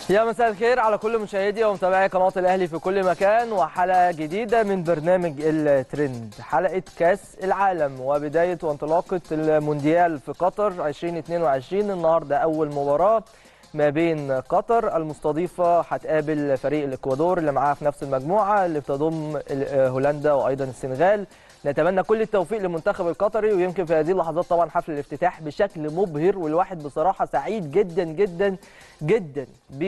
يا مساء الخير على كل مشاهدي ومتابعي قناة الأهلي في كل مكان وحلقة جديدة من برنامج الترند حلقة كأس العالم وبداية وانطلاقة المونديال في قطر 2022 النهاردة أول مباراة ما بين قطر المستضيفة هتقابل فريق الإكوادور اللي معاها في نفس المجموعة اللي بتضم هولندا وأيضا السنغال نتمنى كل التوفيق للمنتخب القطري ويمكن في هذه اللحظات طبعا حفل الافتتاح بشكل مبهر والواحد بصراحه سعيد جدا جدا جدا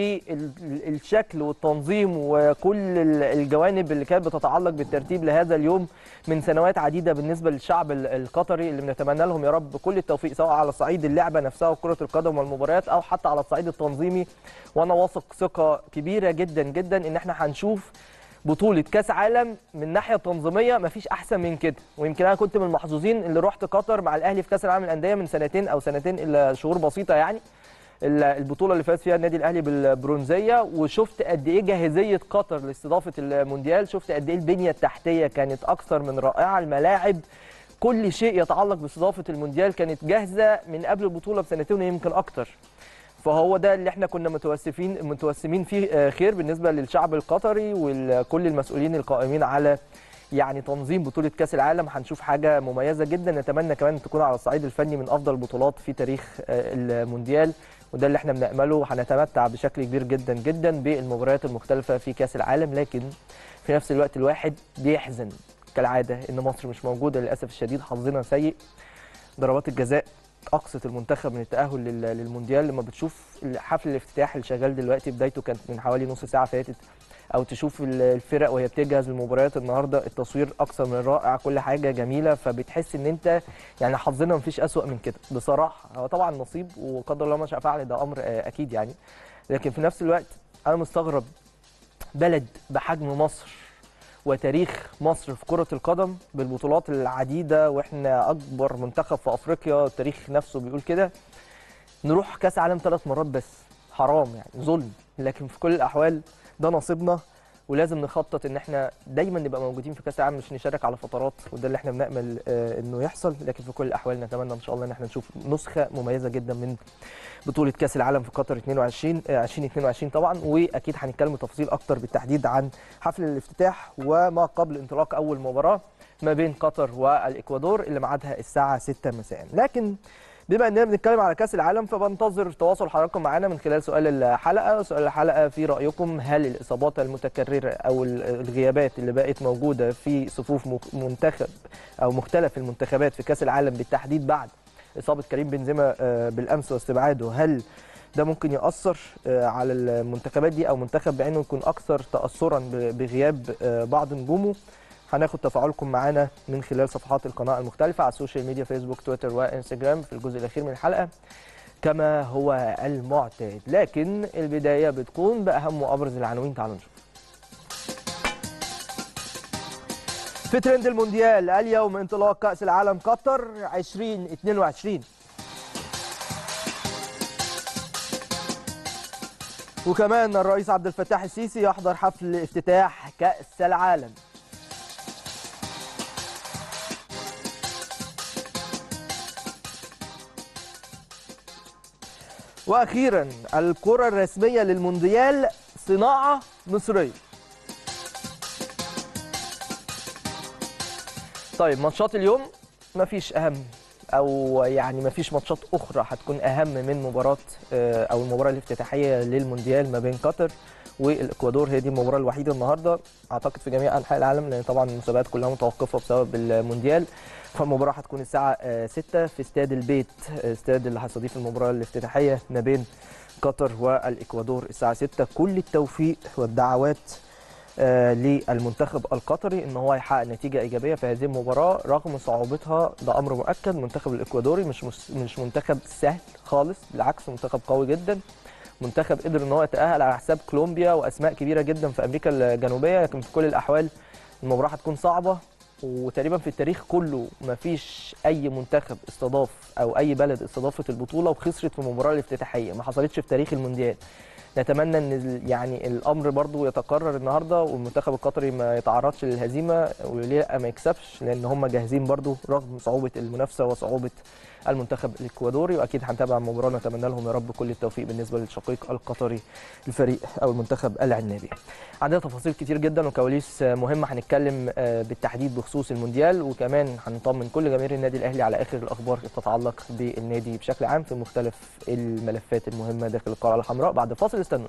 بالشكل والتنظيم وكل الجوانب اللي كانت بتتعلق بالترتيب لهذا اليوم من سنوات عديده بالنسبه للشعب القطري اللي بنتمنى لهم يا رب كل التوفيق سواء على صعيد اللعبه نفسها وكره القدم والمباريات او حتى على الصعيد التنظيمي وانا واثق ثقه كبيره جدا جدا ان احنا هنشوف بطولة كأس عالم من الناحية التنظيمية مفيش أحسن من كده ويمكن أنا كنت من المحظوظين اللي رحت قطر مع الأهلي في كأس العالم للأندية من سنتين أو سنتين إلا شهور بسيطة يعني البطولة اللي فاز فيها النادي الأهلي بالبرونزية وشفت قد إيه جاهزية قطر لاستضافة المونديال شفت قد إيه البنية التحتية كانت أكثر من رائعة الملاعب كل شيء يتعلق باستضافة المونديال كانت جاهزة من قبل البطولة بسنتين ويمكن أكتر فهو ده اللي احنا كنا متوسفين متوسمين فيه خير بالنسبه للشعب القطري وكل المسؤولين القائمين على يعني تنظيم بطوله كاس العالم هنشوف حاجه مميزه جدا نتمنى كمان تكون على الصعيد الفني من افضل البطولات في تاريخ المونديال وده اللي احنا بنامله هنتمتع بشكل كبير جدا جدا بالمباريات المختلفه في كاس العالم لكن في نفس الوقت الواحد بيحزن كالعاده ان مصر مش موجوده للاسف الشديد حظنا سيء ضربات الجزاء اقصت المنتخب من التاهل للمونديال لما بتشوف حفل الافتتاح اللي شغال دلوقتي بدايته كانت من حوالي نص ساعه فاتت او تشوف الفرق وهي بتجهز للمباريات النهارده التصوير اكثر من رائع كل حاجه جميله فبتحس ان انت يعني حظنا مفيش اسوأ من كده بصراحه هو طبعا نصيب وقدر الله ما شاء فعل ده امر اكيد يعني لكن في نفس الوقت انا مستغرب بلد بحجم مصر وتاريخ مصر في كرة القدم بالبطولات العديدة واحنا أكبر منتخب في أفريقيا التاريخ نفسه بيقول كده نروح كأس عالم ثلاث مرات بس حرام يعني ظلم لكن في كل الأحوال ده نصيبنا ولازم نخطط ان احنا دايما نبقى موجودين في كاس العالم مش نشارك على فترات وده اللي احنا بنامل آه انه يحصل لكن في كل الاحوال نتمنى ان شاء الله ان احنا نشوف نسخه مميزه جدا من بطوله كاس العالم في قطر 22 آه 2022 طبعا واكيد هنتكلم بتفاصيل اكتر بالتحديد عن حفل الافتتاح وما قبل انطلاق اول مباراه ما بين قطر والاكوادور اللي ميعادها الساعه 6 مساء لكن بما اننا بنتكلم على كاس العالم فبنتظر تواصل حضراتكم معانا من خلال سؤال الحلقه سؤال الحلقه في رايكم هل الاصابات المتكرره او الغيابات اللي بقت موجوده في صفوف منتخب او مختلف المنتخبات في كاس العالم بالتحديد بعد اصابه كريم بنزيما بالامس واستبعاده هل ده ممكن ياثر على المنتخبات دي او منتخب بعينه يكون اكثر تاثرا بغياب بعض نجومه هناخد تفاعلكم معانا من خلال صفحات القناه المختلفه على السوشيال ميديا فيسبوك تويتر وانستجرام في الجزء الاخير من الحلقه كما هو المعتاد لكن البدايه بتكون باهم وابرز العناوين تعالوا نشوف في ترند المونديال اليوم انطلاق كاس العالم قطر 2022 وكمان الرئيس عبد الفتاح السيسي يحضر حفل افتتاح كاس العالم واخيرا الكره الرسميه للمونديال صناعه مصريه طيب ماتشات اليوم مفيش اهم او يعني مفيش ماتشات اخرى هتكون اهم من مباراه او المباراه الافتتاحيه للمونديال ما بين قطر والاكوادور هي دي المباراه الوحيده النهارده اعتقد في جميع انحاء العالم لان طبعا المسابقات كلها متوقفه بسبب المونديال فالمباراه هتكون الساعه 6 في استاد البيت استاد اللي هيستضيف المباراه الافتتاحيه ما بين قطر والاكوادور الساعه 6 كل التوفيق والدعوات آه للمنتخب القطري ان هو يحقق نتيجه ايجابيه في هذه المباراه رغم صعوبتها ده امر مؤكد المنتخب الاكوادوري مش مش منتخب سهل خالص بالعكس منتخب قوي جدا منتخب قدر ان هو يتاهل على حساب كولومبيا واسماء كبيره جدا في امريكا الجنوبيه لكن في كل الاحوال المباراه هتكون صعبه وتقريبا في التاريخ كله ما فيش اي منتخب استضاف او اي بلد استضافت البطوله وخسرت في المباراه الافتتاحيه ما حصلتش في تاريخ المونديال نتمنى ان ال- يعني الامر برضو يتكرر النهارده والمنتخب القطري ما يتعرضش للهزيمه وليه لا ما يكسبش لان هم جاهزين برضو رغم صعوبه المنافسه وصعوبه المنتخب الاكوادوري واكيد هنتابع المباراه نتمنى لهم يا رب كل التوفيق بالنسبه للشقيق القطري الفريق او المنتخب العنابي. عندنا تفاصيل كتير جدا وكواليس مهمه هنتكلم آه، بالتحديد بخصوص المونديال وكمان هنطمن كل جماهير النادي الاهلي على اخر الاخبار اللي تتعلق بالنادي بشكل عام في مختلف الملفات المهمه داخل القاره الحمراء بعد فاصل استنوا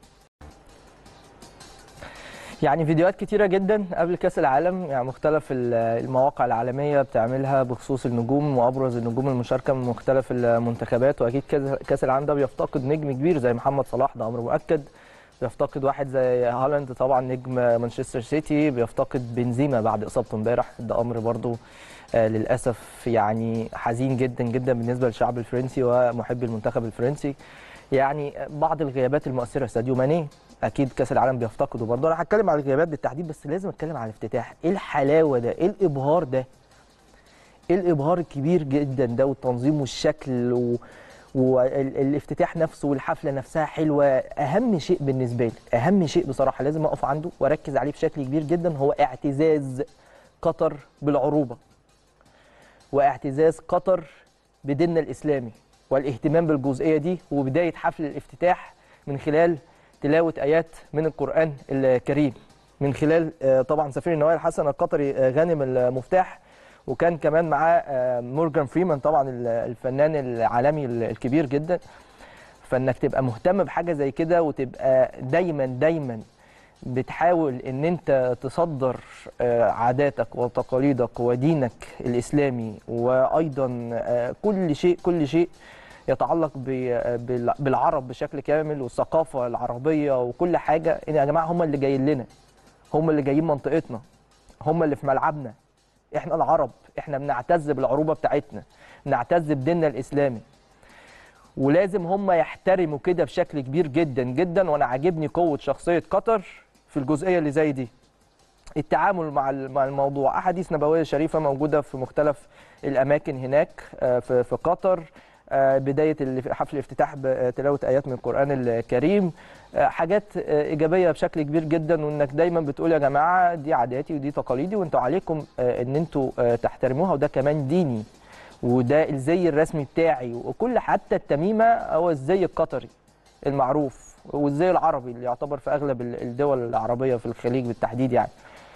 يعني فيديوهات كتيرة جدا قبل كأس العالم يعني مختلف ال- المواقع العالمية بتعملها بخصوص النجوم وأبرز النجوم المشاركة من مختلف المنتخبات وأكيد كأس- كأس العالم ده بيفتقد نجم كبير زي محمد صلاح ده أمر مؤكد بيفتقد واحد زي هالاند طبعا نجم مانشستر سيتي بيفتقد بنزيما بعد إصابته امبارح ده أمر برضو آه، للأسف يعني حزين جدا جدا بالنسبة للشعب الفرنسي ومحبي المنتخب الفرنسي يعني بعض الغيابات المؤثرة ساديو ماني اكيد كاس العالم بيفتقده برضه انا هتكلم على الغيابات بالتحديد بس لازم اتكلم على الافتتاح ايه الحلاوه ده ايه الابهار ده ايه الابهار الكبير جدا ده والتنظيم والشكل و... والافتتاح نفسه والحفله نفسها حلوه اهم شيء بالنسبه لي اهم شيء بصراحه لازم اقف عنده واركز عليه بشكل كبير جدا هو اعتزاز قطر بالعروبه واعتزاز قطر بديننا الاسلامي والاهتمام بالجزئيه دي وبدايه حفل الافتتاح من خلال تلاوه ايات من القران الكريم من خلال آه، طبعا سفير النوايا الحسن القطري آه، غانم المفتاح وكان كمان معاه آه، مورجان فريمان طبعا ال- الفنان العالمي ال- الكبير جدا فانك تبقى مهتم بحاجه زي كده وتبقى دايما دايما بتحاول ان انت تصدر آه، عاداتك وتقاليدك ودينك الاسلامي وايضا آه، كل شيء كل شيء يتعلق ب- بال- بالعرب بشكل كامل والثقافه العربيه وكل حاجه إن يا جماعه هم اللي جايين لنا هم اللي جايين منطقتنا هم اللي في ملعبنا احنا العرب احنا بنعتز بالعروبه بتاعتنا بنعتز بديننا الاسلامي ولازم هم يحترموا كده بشكل كبير جدا جدا وانا عاجبني قوه شخصيه قطر في الجزئيه اللي زي دي التعامل مع ال- مع الموضوع احاديث نبويه شريفه موجوده في مختلف الاماكن هناك آه، في في قطر آه، بدايه ال- حفل الافتتاح بتلاوه ايات من القران الكريم آه، حاجات آه، ايجابيه بشكل كبير جدا وانك دايما بتقول يا جماعه دي عاداتي ودي تقاليدي وانتوا عليكم آه، ان انتوا آه، تحترموها وده كمان ديني وده الزي الرسمي بتاعي وكل حتى التميمه هو الزي القطري المعروف والزي العربي اللي يعتبر في اغلب ال- الدول العربيه في الخليج بالتحديد يعني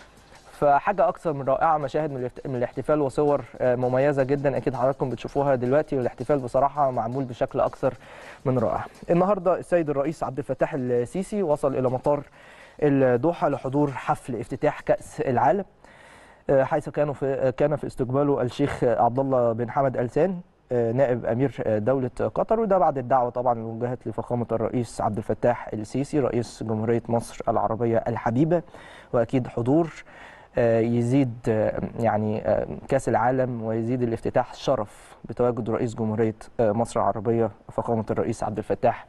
فحاجه اكثر من رائعه مشاهد من الاحت- من الاحتفال وصور آه، مميزه جدا اكيد حضراتكم بتشوفوها دلوقتي والاحتفال بصراحه معمول بشكل اكثر من رائع النهارده السيد الرئيس عبد الفتاح السيسي وصل الى مطار الدوحه لحضور حفل افتتاح كاس العالم آه، حيث كانوا في كان في استقباله الشيخ عبد الله بن حمد ال ثاني آه، نائب امير آه، دوله قطر وده بعد الدعوه طبعا اللي وجهت لفخامه الرئيس عبد الفتاح السيسي رئيس جمهوريه مصر العربيه الحبيبه واكيد حضور آه، يزيد آه، يعني آه، كاس العالم ويزيد الافتتاح شرف بتواجد رئيس جمهوريه آه، مصر العربيه فخامه الرئيس عبد الفتاح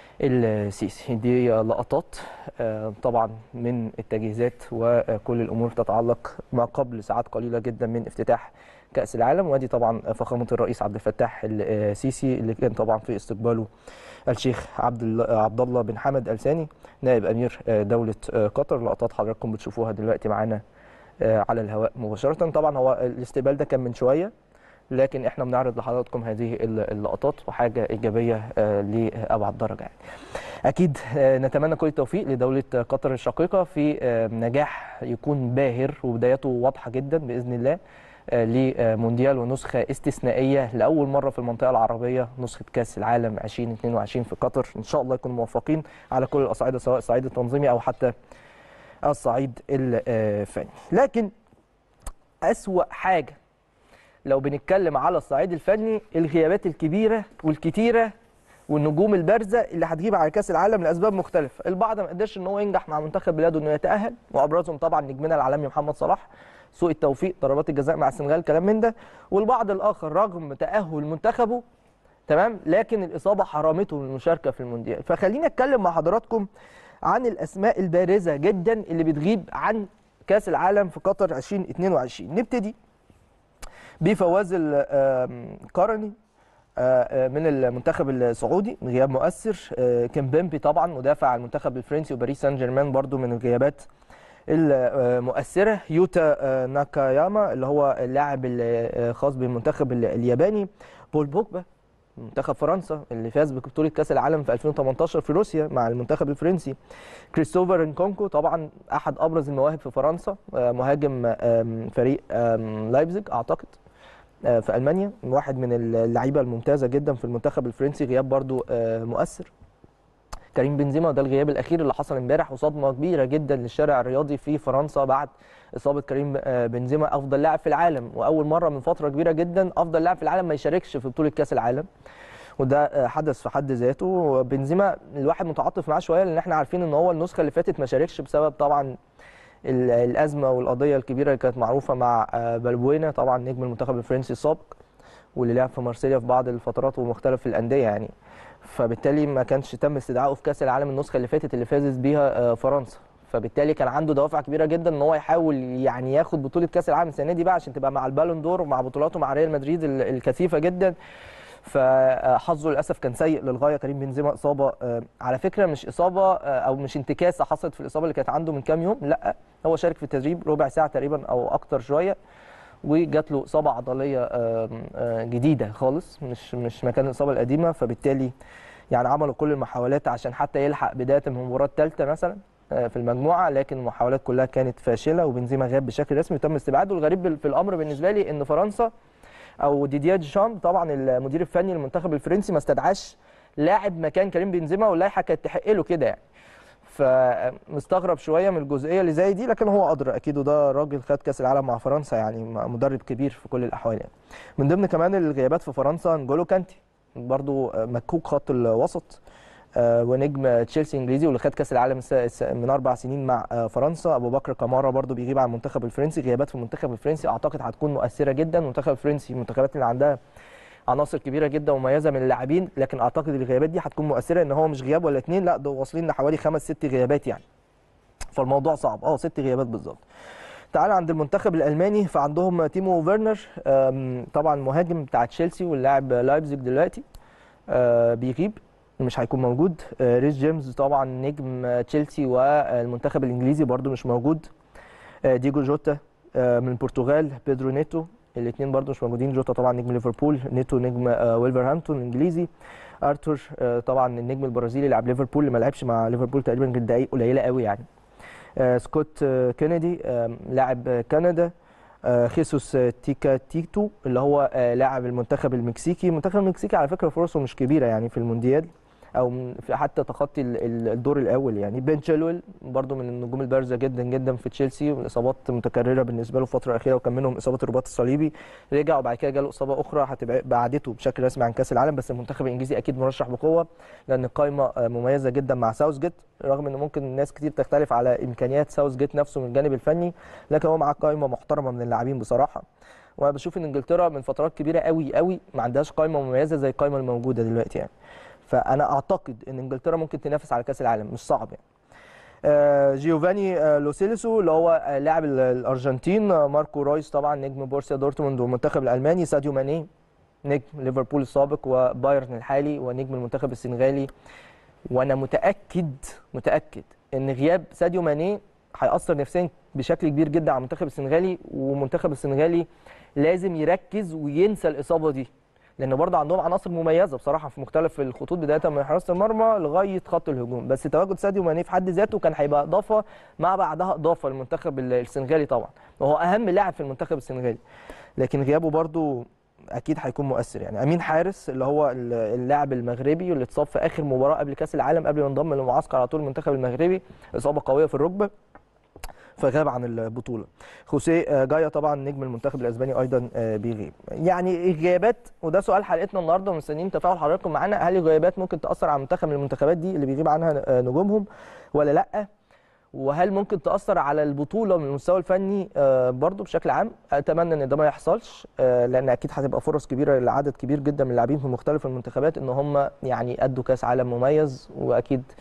السيسي دي لقطات آه، طبعا من التجهيزات وكل الامور تتعلق ما قبل ساعات قليله جدا من افتتاح كاس العالم وادي طبعا فخامه الرئيس عبد الفتاح السيسي اللي كان طبعا في استقباله الشيخ عبد الله عبد الله بن حمد ال ثاني نائب امير آه، دوله آه، قطر لقطات حضراتكم بتشوفوها دلوقتي معانا آه، على الهواء مباشره طبعا هو الاستقبال ده كان من شويه لكن احنا بنعرض لحضراتكم هذه اللقطات وحاجه ايجابيه آه، لابعد درجه يعني. اكيد آه، نتمنى كل التوفيق لدوله قطر الشقيقه في آه، نجاح يكون باهر وبدايته واضحه جدا باذن الله آه، لمونديال ونسخه استثنائيه لاول مره في المنطقه العربيه نسخه كاس العالم 2022 في قطر ان شاء الله يكونوا موفقين على كل الاصعده سواء الصعيد التنظيمي او حتى الصعيد الفني لكن اسوا حاجه لو بنتكلم على الصعيد الفني الغيابات الكبيره والكتيره والنجوم البارزه اللي هتجيب على كاس العالم لاسباب مختلفه، البعض ما قدرش ان هو ينجح مع منتخب بلاده انه يتاهل وابرزهم طبعا نجمنا العالمي محمد صلاح سوء التوفيق ضربات الجزاء مع السنغال كلام من ده والبعض الاخر رغم تاهل منتخبه تمام لكن الاصابه حرمته من المشاركه في المونديال فخلينا اتكلم مع حضراتكم عن الاسماء البارزه جدا اللي بتغيب عن كاس العالم في قطر 2022 نبتدي بفواز القرني آه، من المنتخب السعودي غياب مؤثر آه، كيمبيمبي طبعا مدافع المنتخب الفرنسي وباريس سان جيرمان برضو من الغيابات المؤثره يوتا آه، ناكاياما اللي هو اللاعب الخاص بالمنتخب الياباني بول بوجبا منتخب فرنسا اللي فاز ببطوله كاس العالم في 2018 في روسيا مع المنتخب الفرنسي كريستوفر نكونكو طبعا احد ابرز المواهب في فرنسا آه، مهاجم آم، فريق آم، لايبزيج اعتقد آه، في المانيا واحد من اللعيبه الممتازه جدا في المنتخب الفرنسي غياب برضو آه، مؤثر كريم بنزيما ده الغياب الاخير اللي حصل امبارح وصدمه كبيره جدا للشارع الرياضي في فرنسا بعد اصابه كريم آه، بنزيما افضل لاعب في العالم واول مره من فتره كبيره جدا افضل لاعب في العالم ما يشاركش في بطوله كاس العالم وده آه، حدث في حد ذاته بنزيما الواحد متعاطف معاه شويه لان احنا عارفين ان هو النسخه اللي فاتت ما شاركش بسبب طبعا ال- الازمه والقضيه الكبيره اللي كانت معروفه مع آه، بالبوينا طبعا نجم المنتخب الفرنسي السابق واللي لعب في مارسيليا في بعض الفترات ومختلف الانديه يعني فبالتالي ما كانش تم استدعائه في كاس العالم النسخه اللي فاتت اللي فازت بيها آه، فرنسا فبالتالي كان عنده دوافع كبيره جدا ان هو يحاول يعني ياخد بطوله كاس العالم السنه دي بقى عشان تبقى مع البالون دور ومع بطولاته مع ريال مدريد ال- الكثيفه جدا فحظه للاسف كان سيء للغايه كريم بنزيما اصابه آه، على فكره مش اصابه آه، او مش انتكاسه حصلت في الاصابه اللي كانت عنده من كام يوم لا هو شارك في التدريب ربع ساعه تقريبا او اكتر شويه وجات له اصابه عضليه آم، آه، جديده خالص مش مش مكان الاصابه القديمه فبالتالي يعني عملوا كل المحاولات عشان حتى يلحق بدايه من المباراه الثالثه مثلا آه، في المجموعه لكن المحاولات كلها كانت فاشله وبنزيما غاب بشكل رسمي وتم استبعاده الغريب بال- في الامر بالنسبه لي ان فرنسا او ديديا ديشامب طبعا المدير الفني للمنتخب الفرنسي ما استدعاش لاعب مكان كريم بنزيما واللائحه كانت تحق له كده يعني فمستغرب شويه من الجزئيه اللي زي دي لكن هو ادرى اكيد وده راجل خد كاس العالم مع فرنسا يعني مدرب كبير في كل الاحوال يعني. من ضمن كمان الغيابات في فرنسا نجولو كانتي برضو مكوك خط الوسط آه، ونجم تشيلسي انجليزي واللي خد كاس العالم الس- الس- من اربع سنين مع آه، فرنسا ابو بكر كمارا برضو بيغيب عن المنتخب الفرنسي غيابات في المنتخب الفرنسي اعتقد هتكون مؤثره جدا المنتخب الفرنسي من المنتخبات اللي عندها عناصر كبيره جدا ومميزه من اللاعبين لكن اعتقد الغيابات دي هتكون مؤثره ان هو مش غياب ولا اتنين لا ده واصلين لحوالي خمس ست غيابات يعني فالموضوع صعب اه ست غيابات بالظبط تعال عند المنتخب الالماني فعندهم تيمو فيرنر آم، طبعا مهاجم بتاع تشيلسي واللاعب لايبزيج دلوقتي آه، بيغيب مش هيكون موجود آه، ريس جيمس طبعا نجم آه، تشيلسي والمنتخب الانجليزي برضو مش موجود آه، ديجو جوتا آه، من البرتغال بيدرو نيتو الاثنين برضو مش موجودين جوتا طبعا نجم ليفربول نيتو نجم آه، ويلفرهامبتون الانجليزي ارتور آه، طبعا النجم البرازيلي لاعب ليفربول اللي ما لعبش مع ليفربول تقريبا غير دقائق قليله قوي يعني آه، سكوت آه، كينيدي آه، لاعب آه، كندا آه، خيسوس آه، تيكا تيتو اللي هو آه، لاعب المنتخب المكسيكي المنتخب المكسيكي على فكره فرصه مش كبيره يعني في المونديال او من- في حتى تخطي ال- ال- الدور الاول يعني بن تشيلويل برضو من النجوم البارزه جدا جدا في تشيلسي والاصابات متكرره بالنسبه له الفتره الاخيره وكان منهم اصابه الرباط الصليبي رجع وبعد كده جاله اصابه اخرى هتبقى بعدته بشكل رسمي عن كاس العالم بس المنتخب الانجليزي اكيد مرشح بقوه لان القائمه آه، مميزه جدا مع ساوث جيت رغم ان ممكن ناس كتير تختلف على امكانيات ساوث جيت نفسه من الجانب الفني لكن هو معاه قائمه محترمه من اللاعبين بصراحه وانا بشوف ان انجلترا من فترات كبيره قوي قوي ما عندهاش قائمه مميزه زي القائمه الموجوده دلوقتي يعني فانا اعتقد ان انجلترا ممكن تنافس على كاس العالم مش صعب يعني آه، جيوفاني آه، لوسيلسو اللي هو آه، لاعب ال- الارجنتين آه، ماركو رويس طبعا نجم بورسيا دورتموند والمنتخب الالماني ساديو ماني نجم ليفربول السابق وبايرن الحالي ونجم المنتخب السنغالي وانا متاكد متاكد ان غياب ساديو ماني هيأثر نفسيا بشكل كبير جدا على المنتخب السنغالي والمنتخب السنغالي لازم يركز وينسى الاصابه دي لان برضه عندهم عناصر مميزه بصراحه في مختلف الخطوط بدايه من حراسه المرمى لغايه خط الهجوم بس تواجد ساديو ماني في حد ذاته كان هيبقى اضافه مع بعدها اضافه للمنتخب السنغالي طبعا وهو اهم لاعب في المنتخب السنغالي لكن غيابه برضه اكيد هيكون مؤثر يعني امين حارس اللي هو اللاعب المغربي اللي اتصاب في اخر مباراه قبل كاس العالم قبل ما ينضم للمعسكر على طول المنتخب المغربي اصابه قويه في الركبه فغاب عن البطوله خوسيه آه، جايا طبعا نجم المنتخب الاسباني ايضا آه، بيغيب يعني الغيابات وده سؤال حلقتنا النهارده ومستنيين تفاعل حضراتكم معانا هل الغيابات ممكن تاثر على منتخب من المنتخبات دي اللي بيغيب عنها آه، نجومهم ولا لا وهل ممكن تاثر على البطوله من المستوى الفني آه، برضو بشكل عام اتمنى ان ده ما يحصلش آه، لان اكيد هتبقى فرص كبيره لعدد كبير جدا من اللاعبين في مختلف المنتخبات ان هم يعني ادوا كاس عالم مميز واكيد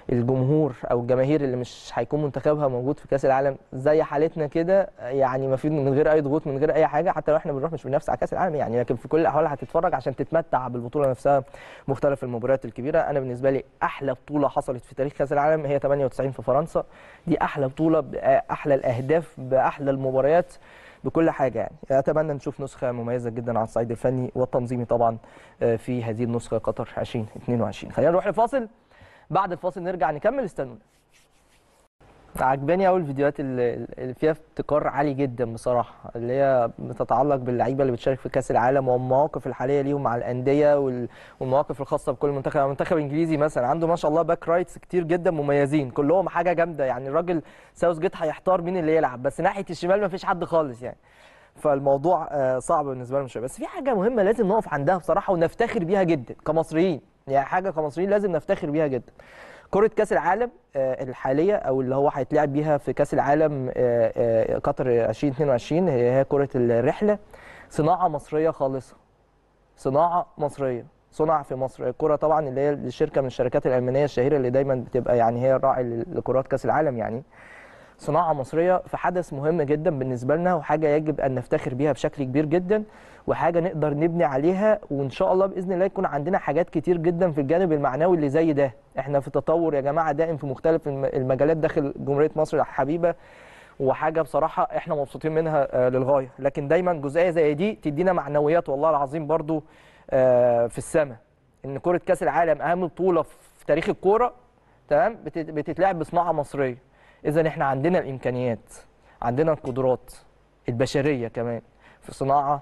الجمهور او الجماهير اللي مش هيكون منتخبها موجود في كاس العالم زي حالتنا كده يعني ما في من غير اي ضغوط من غير اي حاجه حتى لو احنا بنروح مش بننافس على كاس العالم يعني لكن في كل الاحوال هتتفرج عشان تتمتع بالبطوله نفسها مختلف المباريات الكبيره انا بالنسبه لي احلى بطوله حصلت في تاريخ كاس العالم هي 98 في فرنسا دي احلى بطوله باحلى الاهداف باحلى المباريات بكل حاجه يعني اتمنى نشوف نسخه مميزه جدا على الصعيد الفني والتنظيمي طبعا في هذه النسخه قطر 2022 خلينا نروح لفاصل بعد الفاصل نرجع نكمل استنونا عجباني قوي الفيديوهات اللي فيها ابتكار عالي جدا بصراحه اللي هي بتتعلق باللعيبه اللي بتشارك في كاس العالم والمواقف الحاليه ليهم مع الانديه والمواقف الخاصه بكل منتخب المنتخب الانجليزي مثلا عنده ما شاء الله باك رايتس كتير جدا مميزين كلهم حاجه جامده يعني الراجل ساوث جيت هيحتار مين اللي يلعب بس ناحيه الشمال ما فيش حد خالص يعني فالموضوع صعب بالنسبه لهم شويه بس في حاجه مهمه لازم نقف عندها بصراحه ونفتخر بيها جدا كمصريين يعني حاجه كمصريين لازم نفتخر بيها جدا كرة كأس العالم الحالية أو اللي هو هيتلعب بيها في كأس العالم قطر 2022 هي كرة الرحلة صناعة مصرية خالصة صناعة مصرية صنع في مصر الكرة طبعا اللي هي الشركة من الشركات الألمانية الشهيرة اللي دايما بتبقى يعني هي الراعي لكرات كأس العالم يعني صناعة مصرية في حدث مهم جدا بالنسبة لنا وحاجة يجب أن نفتخر بيها بشكل كبير جدا وحاجة نقدر نبني عليها وإن شاء الله بإذن الله يكون عندنا حاجات كتير جدا في الجانب المعنوي اللي زي ده احنا في تطور يا جماعة دائم في مختلف المجالات داخل جمهورية مصر الحبيبة وحاجة بصراحة احنا مبسوطين منها للغاية لكن دايما جزئية زي دي تدينا معنويات والله العظيم برضو في السماء ان كرة كأس العالم أهم بطولة في تاريخ الكورة تمام بتتلعب بصناعة مصرية اذا احنا عندنا الامكانيات عندنا القدرات البشريه كمان في صناعه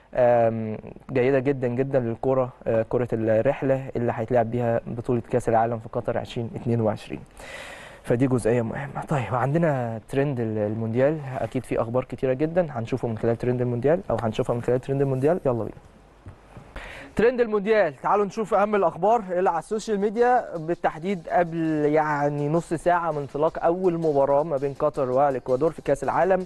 جيده جدا جدا للكره كره الرحله اللي هيتلعب بيها بطوله كاس العالم في قطر 2022 فدي جزئيه مهمه طيب عندنا ترند المونديال اكيد في اخبار كتيره جدا هنشوفه من خلال ترند المونديال او هنشوفها من خلال ترند المونديال يلا بينا ترند المونديال تعالوا نشوف اهم الاخبار اللي على السوشيال ميديا بالتحديد قبل يعني نص ساعه من انطلاق اول مباراه ما بين قطر والاكوادور في كاس العالم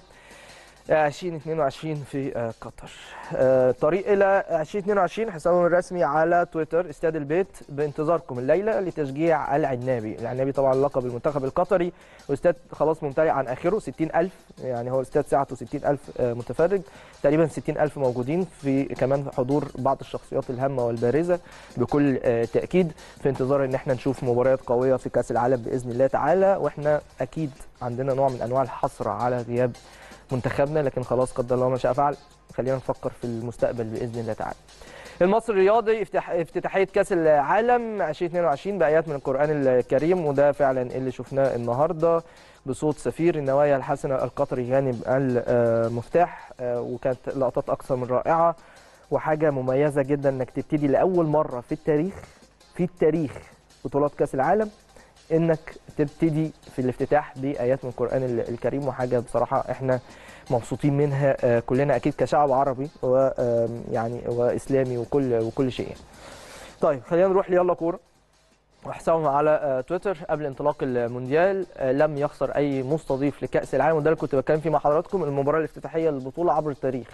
2022 في قطر طريق الى 2022 حسابهم الرسمي على تويتر استاد البيت بانتظاركم الليله لتشجيع العنابي العنابي طبعا لقب المنتخب القطري واستاد خلاص ممتلئ عن اخره 60000 يعني هو الاستاد سعته 60000 متفرج تقريبا 60000 موجودين في كمان حضور بعض الشخصيات الهامه والبارزه بكل تاكيد في انتظار ان احنا نشوف مباريات قويه في كاس العالم باذن الله تعالى واحنا اكيد عندنا نوع من انواع الحسره على غياب منتخبنا لكن خلاص قدر الله ما شاء فعل خلينا نفكر في المستقبل باذن الله تعالى. المصري الرياضي افتتاح افتتاحيه كاس العالم 2022 بايات من القران الكريم وده فعلا اللي شفناه النهارده بصوت سفير النوايا الحسنه القطري جانب المفتاح وكانت لقطات اكثر من رائعه وحاجه مميزه جدا انك تبتدي لاول مره في التاريخ في التاريخ بطولات كاس العالم انك تبتدي في الافتتاح بايات من القران الكريم وحاجه بصراحه احنا مبسوطين منها كلنا اكيد كشعب عربي ويعني واسلامي وكل وكل شيء طيب خلينا نروح ليلا كوره وحسابهم على تويتر قبل انطلاق المونديال لم يخسر اي مستضيف لكاس العالم وده اللي كنت بتكلم فيه مع حضراتكم المباراه الافتتاحيه للبطوله عبر التاريخ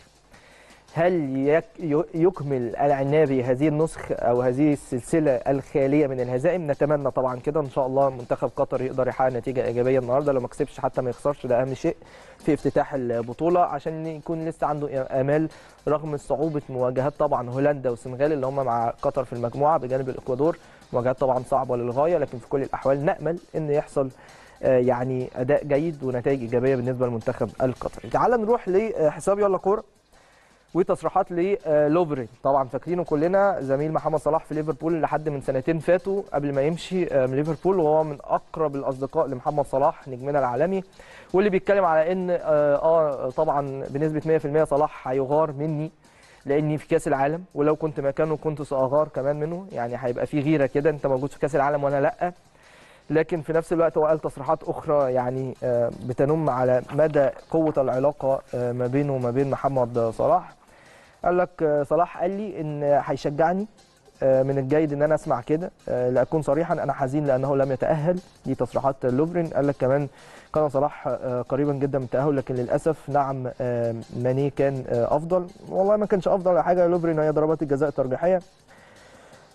هل يكمل العنابي هذه النسخ او هذه السلسله الخاليه من الهزائم نتمنى طبعا كده ان شاء الله منتخب قطر يقدر يحقق نتيجه ايجابيه النهارده لو ما كسبش حتى ما يخسرش ده اهم شيء في افتتاح البطوله عشان يكون لسه عنده امال رغم صعوبه مواجهات طبعا هولندا والسنغال اللي هم مع قطر في المجموعه بجانب الاكوادور مواجهات طبعا صعبه للغايه لكن في كل الاحوال نامل ان يحصل يعني اداء جيد ونتائج ايجابيه بالنسبه للمنتخب القطري تعال نروح لحساب يلا كوره وتصريحات للوفرين طبعا فاكرينه كلنا زميل محمد صلاح في ليفربول لحد من سنتين فاتوا قبل ما يمشي من ليفربول وهو من اقرب الاصدقاء لمحمد صلاح نجمنا العالمي واللي بيتكلم على ان اه طبعا بنسبه 100% صلاح هيغار مني لاني في كاس العالم ولو كنت مكانه كنت ساغار كمان منه يعني هيبقى في غيره كده انت موجود في كاس العالم وانا لا لكن في نفس الوقت هو قال تصريحات اخرى يعني بتنم على مدى قوه العلاقه ما بينه وما بين محمد صلاح قال لك صلاح قال لي ان هيشجعني من الجيد ان انا اسمع كده لاكون صريحا انا حزين لانه لم يتاهل دي تصريحات لوفرين قال لك كمان كان صلاح قريبا جدا من التاهل لكن للاسف نعم ماني كان افضل والله ما كانش افضل حاجه لوفرين هي ضربات الجزاء الترجيحيه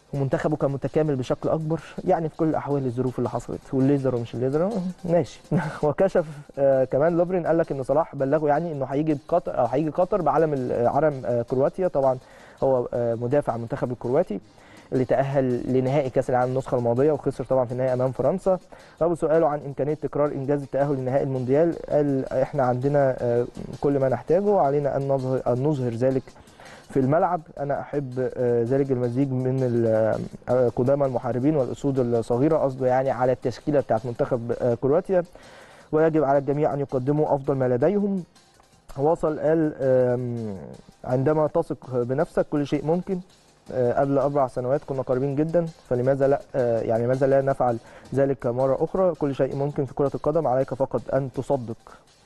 ومنتخبه كان متكامل بشكل اكبر يعني في كل الاحوال الظروف اللي حصلت والليزر ومش الليزر ماشي وكشف آه كمان لوفرين قال لك ان صلاح بلغه يعني انه هيجي بقطر او هيجي قطر بعلم ال- علم آه كرواتيا طبعا هو آه مدافع المنتخب الكرواتي اللي تأهل لنهائي كأس العالم النسخة الماضية وخسر طبعا في النهائي أمام فرنسا. رغم سؤاله عن إمكانية تكرار إنجاز التأهل لنهائي المونديال قال إحنا عندنا آه، كل ما نحتاجه علينا أن نظهر أن نظهر ذلك في الملعب أنا أحب آه، ذلك المزيج من ال- آه، قدامى المحاربين والأسود الصغيرة قصده يعني على التشكيلة بتاعت منتخب آه، كرواتيا ويجب على الجميع أن يقدموا أفضل ما لديهم واصل قال آم، عندما تثق بنفسك كل شيء ممكن آه، قبل أربع سنوات كنا قريبين جدا فلماذا لا آه، يعني لماذا لا نفعل ذلك مرة أخرى كل شيء ممكن في كرة القدم عليك فقط أن تصدق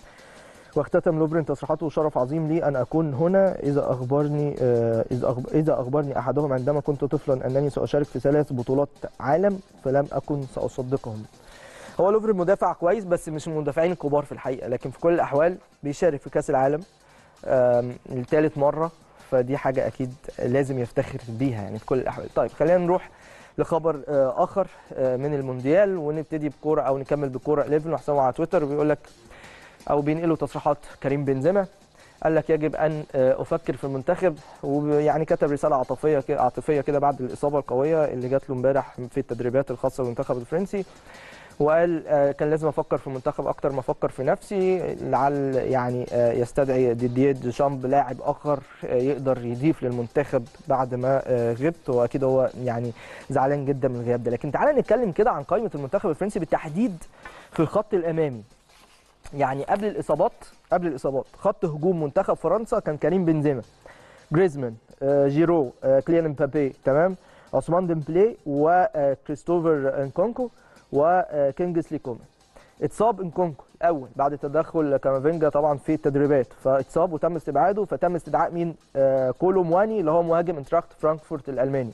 واختتم لوبرين تصريحاته شرف عظيم لي ان اكون هنا اذا اخبرني آه، اذا أخب- اذا اخبرني احدهم عندما كنت طفلا انني ساشارك في ثلاث بطولات عالم فلم اكن ساصدقهم. هو لوفرين مدافع كويس بس مش من المدافعين الكبار في الحقيقه لكن في كل الاحوال بيشارك في كاس العالم آم، لثالث مره فدي حاجه اكيد لازم يفتخر بيها يعني في كل الاحوال. طيب خلينا نروح لخبر آه، اخر آه، من المونديال ونبتدي بكوره او نكمل بكوره 11 وحسام على تويتر بيقول لك او بينقلوا تصريحات كريم بنزيما قال لك يجب ان آه، افكر في المنتخب ويعني كتب رساله عاطفيه كده عاطفيه كده بعد الاصابه القويه اللي جات له امبارح في التدريبات الخاصه بالمنتخب الفرنسي وقال آه، كان لازم افكر في المنتخب اكتر ما افكر في نفسي لعل يعني آه، يستدعي ديدييه ديشامب لاعب اخر آه، يقدر يضيف للمنتخب بعد ما آه، غبت واكيد هو يعني زعلان جدا من الغياب ده لكن تعالى نتكلم كده عن قائمه المنتخب الفرنسي بالتحديد في الخط الامامي يعني قبل الاصابات قبل الاصابات خط هجوم منتخب فرنسا كان كريم بنزيما جريزمان آه، جيرو آه، كليان مبابي تمام عثمان ديمبلي وكريستوفر انكونكو وكينجسلي كومان اتصاب انكونكو الاول بعد تدخل كامافينجا طبعا في التدريبات فاتصاب وتم استبعاده فتم استدعاء مين آه كولو مواني اللي هو مهاجم انتراكت فرانكفورت الالماني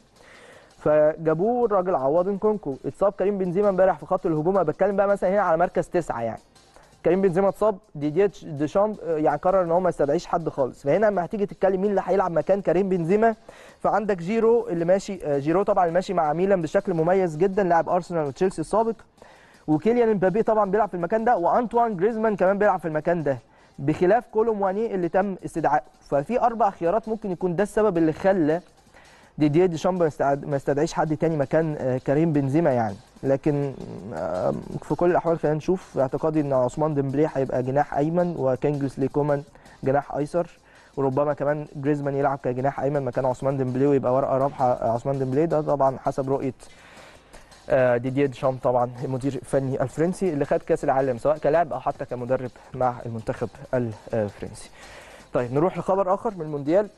فجابوه الراجل عوض انكونكو اتصاب كريم بنزيما امبارح في خط الهجوم انا بتكلم بقى مثلا هنا على مركز تسعه يعني كريم بنزيما اتصاب ديديه ديشامب آه، يعني قرر ان هو ما يستدعيش حد خالص فهنا لما هتيجي تتكلم مين اللي هيلعب مكان كريم بنزيما فعندك جيرو اللي ماشي آه، جيرو طبعا اللي ماشي مع ميلان بشكل مميز جدا لاعب ارسنال وتشيلسي السابق وكيليان امبابي طبعا بيلعب في المكان ده وانطوان جريزمان كمان بيلعب في المكان ده بخلاف كولو مواني اللي تم استدعائه ففي اربع خيارات ممكن يكون ده السبب اللي خلى ديديه ديشامب ما استعد- ما استدعيش حد تاني مكان آه، كريم بنزيما يعني لكن آه، في كل الاحوال خلينا نشوف في اعتقادي ان عثمان ديمبلي هيبقى جناح ايمن وكينجسلي كومان جناح ايسر وربما كمان جريزمان يلعب كجناح ايمن مكان عثمان ديمبلي ويبقى ورقه رابحه عثمان ديمبلي ده طبعا حسب رؤيه آه، ديديه ديشام طبعا المدير الفني الفرنسي اللي خد كاس العالم سواء كلاعب او حتى كمدرب مع المنتخب الفرنسي. طيب نروح لخبر اخر من المونديال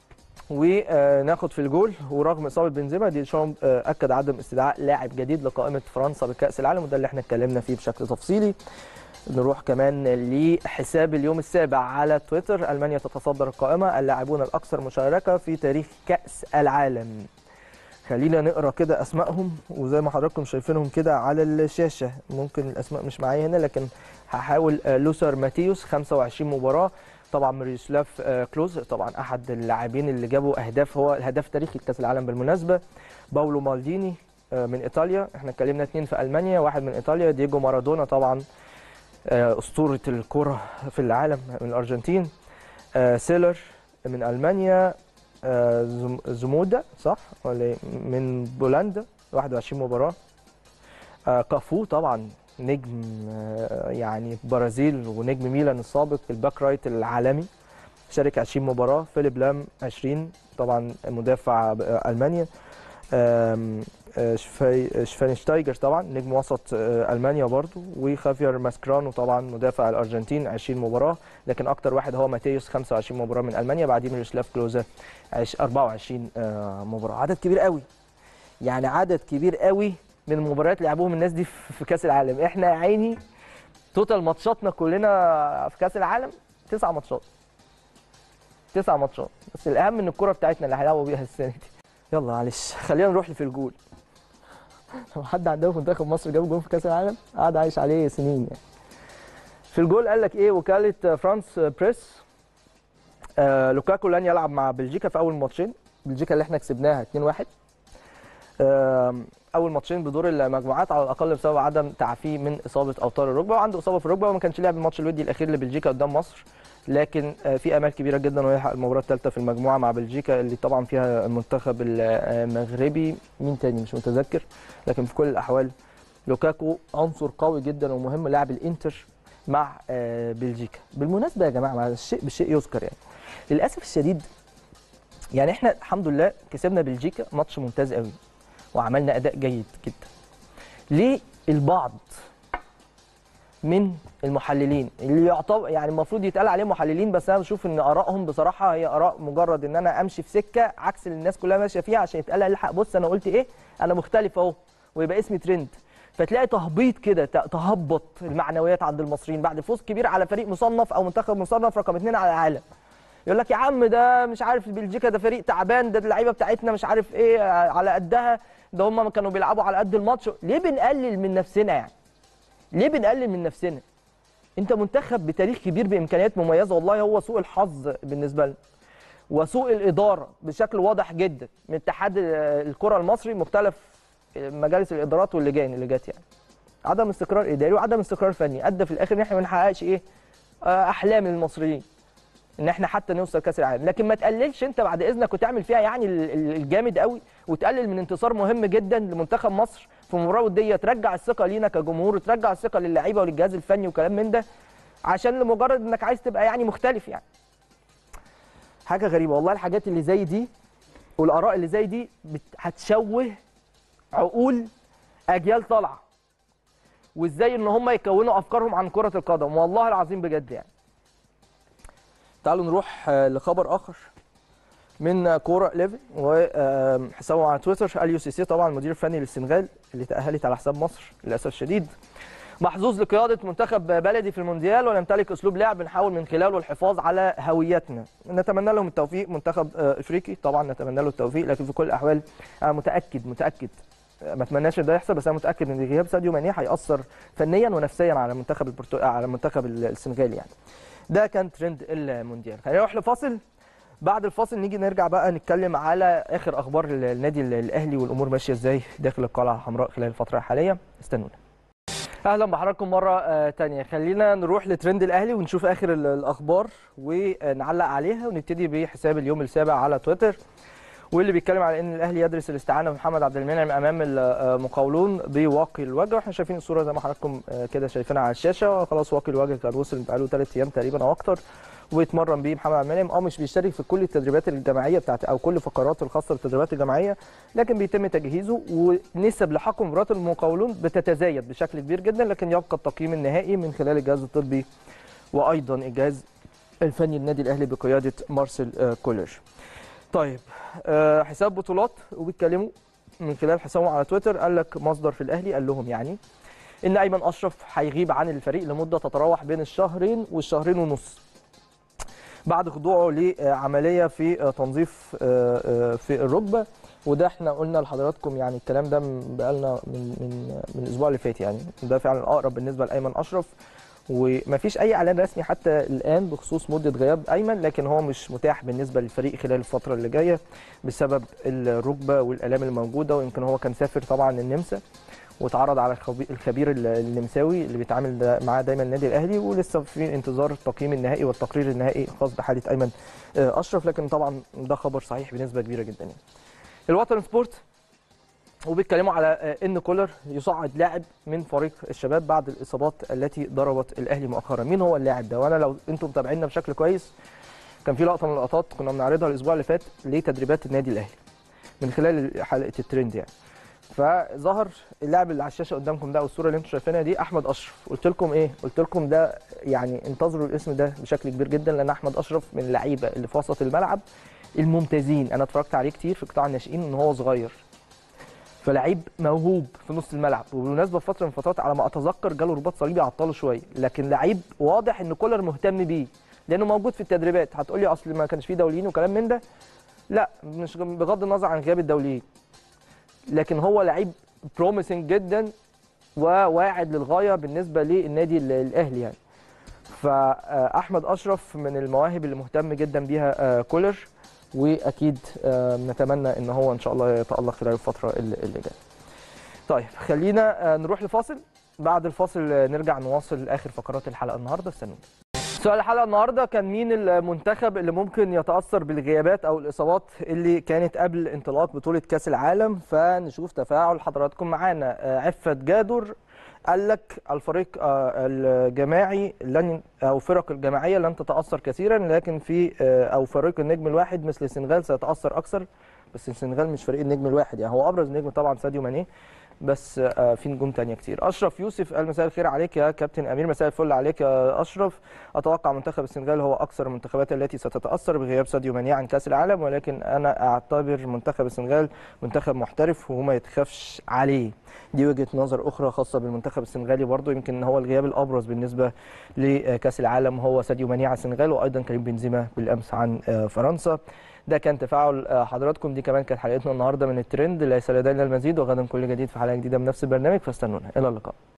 وناخد في الجول ورغم اصابه بنزيما ديشام آه، اكد عدم استدعاء لاعب جديد لقائمه فرنسا بكاس العالم وده اللي احنا اتكلمنا فيه بشكل تفصيلي. نروح كمان لحساب اليوم السابع على تويتر المانيا تتصدر القائمه اللاعبون الاكثر مشاركه في تاريخ كاس العالم. خلينا نقرا كده اسمائهم وزي ما حضراتكم شايفينهم كده على الشاشه ممكن الاسماء مش معايا هنا لكن هحاول آه، لوسر ماتيوس 25 مباراه طبعا ميروسلاف آه، كلوز طبعا احد اللاعبين اللي جابوا اهداف هو الهداف التاريخي لكاس العالم بالمناسبه باولو مالديني آه، من ايطاليا احنا اتكلمنا اثنين في المانيا واحد من ايطاليا دييجو مارادونا طبعا آه، اسطوره الكره في العالم من الارجنتين آه، سيلر من المانيا آه، زم- زمودا صح ولا إيه؟ من بولندا 21 مباراه آه، كافو طبعا نجم آه، يعني برازيل ونجم ميلان السابق الباك رايت العالمي شارك 20 مباراه فيليب لام 20 طبعا مدافع آه، المانيا آم، آه، شفاي- شفاينشتايجر طبعا نجم وسط آه، المانيا برضو وخافير ماسكرانو طبعا مدافع الارجنتين 20 مباراه لكن اكتر واحد هو ماتيوس 25 مباراه من المانيا بعديه ميروسلاف كلوزا عش- 24 آه، مباراه عدد كبير قوي يعني عدد كبير قوي من المباريات اللي لعبوهم الناس دي في في كاس العالم احنا يا عيني توتال ماتشاتنا كلنا في كاس العالم تسع ماتشات تسع ماتشات بس الاهم ان الكره بتاعتنا اللي هيلعبوا بيها السنه دي يلا معلش خلينا نروح في الجول لو حد عندنا في منتخب مصر جاب جول في كاس العالم قعد عايش عليه سنين يعني في الجول قال لك ايه وكاله فرانس بريس آه لوكاكو لن يلعب مع بلجيكا في اول ماتشين بلجيكا اللي احنا كسبناها 2-1 آم، اول ماتشين بدور المجموعات على الاقل بسبب عدم تعافيه من اصابه اوتار الركبه وعنده اصابه في الركبه وما كانش لعب الماتش الودي الاخير لبلجيكا قدام مصر لكن آه، في امال كبيره جدا انه يلحق المباراه الثالثه في المجموعه مع بلجيكا اللي طبعا فيها المنتخب المغربي مين تاني مش متذكر لكن في كل الاحوال لوكاكو عنصر قوي جدا ومهم لاعب الانتر مع آه، بلجيكا بالمناسبه يا جماعه مع الشيء بالشيء يذكر يعني للاسف الشديد يعني احنا الحمد لله كسبنا بلجيكا ماتش ممتاز قوي وعملنا اداء جيد جدا ليه البعض من المحللين اللي يعتبر يعني المفروض يتقال عليهم محللين بس انا بشوف ان ارائهم بصراحه هي اراء مجرد ان انا امشي في سكه عكس اللي الناس كلها ماشيه فيها عشان يتقال الحق بص انا قلت ايه انا مختلف اهو ويبقى اسمي ترند فتلاقي تهبيط كده ت- تهبط المعنويات عند المصريين بعد فوز كبير على فريق مصنف او منتخب مصنف رقم اثنين على العالم يقول لك يا عم ده مش عارف بلجيكا ده فريق تعبان ده اللعيبه بتاعتنا مش عارف ايه على قدها ده هم كانوا بيلعبوا على قد الماتش ليه بنقلل من نفسنا يعني ليه بنقلل من نفسنا انت منتخب بتاريخ كبير بامكانيات مميزه والله هو سوء الحظ بالنسبه لنا وسوء الاداره بشكل واضح جدا من اتحاد الكره المصري مختلف مجالس الادارات واللجان اللي جت يعني عدم استقرار اداري وعدم استقرار فني ادى في الاخر ان احنا ما نحققش ايه آه، احلام المصريين ان احنا حتى نوصل كاس العالم لكن ما تقللش انت بعد اذنك وتعمل فيها يعني ال- ال- الجامد قوي وتقلل من انتصار مهم جدا لمنتخب مصر في مباراه وديه ترجع الثقه لينا كجمهور وترجع الثقه للعيبه وللجهاز الفني وكلام من ده عشان لمجرد انك عايز تبقى يعني مختلف يعني حاجه غريبه والله الحاجات اللي زي دي والاراء اللي زي دي بت- هتشوه عقول اجيال طالعه وازاي ان هم يكونوا افكارهم عن كره القدم والله العظيم بجد يعني تعالوا نروح آه، لخبر اخر من كوره 11 وحسابه على تويتر اليو سي سي طبعا المدير الفني للسنغال اللي تاهلت على حساب مصر للاسف الشديد محظوظ لقياده منتخب بلدي في المونديال ونمتلك اسلوب لعب نحاول من خلاله الحفاظ على هويتنا نتمنى لهم التوفيق منتخب آه، افريقي طبعا نتمنى له التوفيق لكن في كل الاحوال انا متاكد متاكد آه، ما اتمناش ان ده يحصل بس انا متاكد ان غياب ساديو ماني هياثر فنيا ونفسيا على منتخب البرتو... على منتخب السنغال يعني ده كان ترند المونديال خلينا نروح لفاصل بعد الفاصل نيجي نرجع بقى نتكلم على اخر اخبار النادي الاهلي والامور ماشيه ازاي داخل القلعه الحمراء خلال الفتره الحاليه استنونا اهلا بحضراتكم مره آه، تانية خلينا نروح لترند الاهلي ونشوف اخر ال- الاخبار ونعلق عليها ونبتدي بحساب اليوم السابع على تويتر واللي بيتكلم على ان الاهلي يدرس الاستعانه بمحمد عبد المنعم امام المقاولون بواقي الوجه واحنا شايفين الصوره زي ما حضراتكم آه، كده شايفينها على الشاشه خلاص واقي الوجه كان وصل بقاله ثلاث ايام تقريبا او اكتر ويتمرن بيه محمد عبد المنعم اه مش بيشترك في كل التدريبات الجماعيه بتاعت او كل فقرات الخاصه بالتدريبات الجماعيه لكن بيتم تجهيزه ونسب لحقه مباراه المقاولون بتتزايد بشكل كبير جدا لكن يبقى التقييم النهائي من خلال الجهاز الطبي وايضا الجهاز الفني للنادي الاهلي بقياده مارسيل آه، كولر. طيب آه، حساب بطولات وبيتكلموا من خلال حسابهم على تويتر قال لك مصدر في الاهلي قال لهم يعني ان ايمن اشرف هيغيب عن الفريق لمده تتراوح بين الشهرين والشهرين ونص بعد خضوعه لعمليه في تنظيف آه، آه، في الركبه وده احنا قلنا لحضراتكم يعني الكلام ده من- بقالنا من من من الاسبوع اللي فات يعني ده فعلا اقرب بالنسبه لايمن اشرف ومفيش اي اعلان رسمي حتى الان بخصوص مده غياب ايمن لكن هو مش متاح بالنسبه للفريق خلال الفتره اللي جايه بسبب الركبه والالام الموجوده ويمكن هو كان سافر طبعا النمسا واتعرض على الخبي- الخبير ال- النمساوي اللي بيتعامل دا- معاه دايما النادي الاهلي ولسه في انتظار التقييم النهائي والتقرير النهائي خاص بحاله ايمن آه، اشرف لكن طبعا ده خبر صحيح بنسبه كبيره جدا يعني. الوطن سبورت وبيتكلموا على آه، ان كولر يصعد لاعب من فريق الشباب بعد الاصابات التي ضربت الاهلي مؤخرا مين هو اللاعب ده وانا لو انتم متابعينا بشكل كويس كان في لقطه من اللقطات كنا بنعرضها الاسبوع اللي فات لتدريبات النادي الاهلي من خلال حلقه الترند يعني فظهر اللاعب اللي على الشاشه قدامكم ده والصوره اللي انتم شايفينها دي احمد اشرف قلت لكم ايه قلت لكم ده يعني انتظروا الاسم ده بشكل كبير جدا لان احمد اشرف من اللعيبه اللي في وسط الملعب الممتازين انا اتفرجت عليه كتير في قطاع الناشئين ان هو صغير فلعيب موهوب في نص الملعب وبالمناسبه في فتره من الفترات على ما اتذكر جاله رباط صليبي عطله شويه لكن لعيب واضح ان كولر مهتم بيه لانه موجود في التدريبات هتقول لي اصل ما كانش فيه دوليين وكلام من ده لا مش بغض النظر عن غياب الدوليين لكن هو لعيب بروميسنج جدا وواعد للغايه بالنسبه للنادي ال- الاهلي يعني فاحمد اشرف من المواهب اللي مهتم جدا بيها آه، كولر واكيد آه، نتمنى ان هو ان شاء الله يتالق خلال الفتره اللي اللي جايه طيب خلينا آه، نروح لفاصل بعد الفاصل آه، نرجع نواصل اخر فقرات الحلقه النهارده استنونا سؤال الحلقه النهارده كان مين المنتخب اللي ممكن يتاثر بالغيابات او الاصابات اللي كانت قبل انطلاق بطوله كاس العالم فنشوف تفاعل حضراتكم معانا آه، عفت جادر قال لك الفريق آه، الجماعي لن او فرق الجماعيه لن تتاثر كثيرا لكن في آه، او فريق النجم الواحد مثل السنغال سيتاثر اكثر بس السنغال مش فريق النجم الواحد يعني هو ابرز نجم طبعا ساديو ماني بس آه، في نجوم تانية كتير اشرف يوسف قال مساء الخير عليك يا كابتن امير مساء الفل عليك يا اشرف اتوقع منتخب السنغال هو اكثر المنتخبات التي ستتاثر بغياب ساديو ماني عن كاس العالم ولكن انا اعتبر منتخب السنغال منتخب محترف وما يتخافش عليه دي وجهه نظر اخرى خاصه بالمنتخب السنغالي برضو يمكن هو الغياب الابرز بالنسبه لكاس العالم هو ساديو ماني على السنغال وايضا كريم بنزيما بالامس عن آه، فرنسا ده كان تفاعل آه، حضراتكم دي كمان كانت حلقتنا النهارده من الترند ليس لدينا المزيد وغدا كل جديد في حلقه جديده من نفس البرنامج فاستنونا الى اللقاء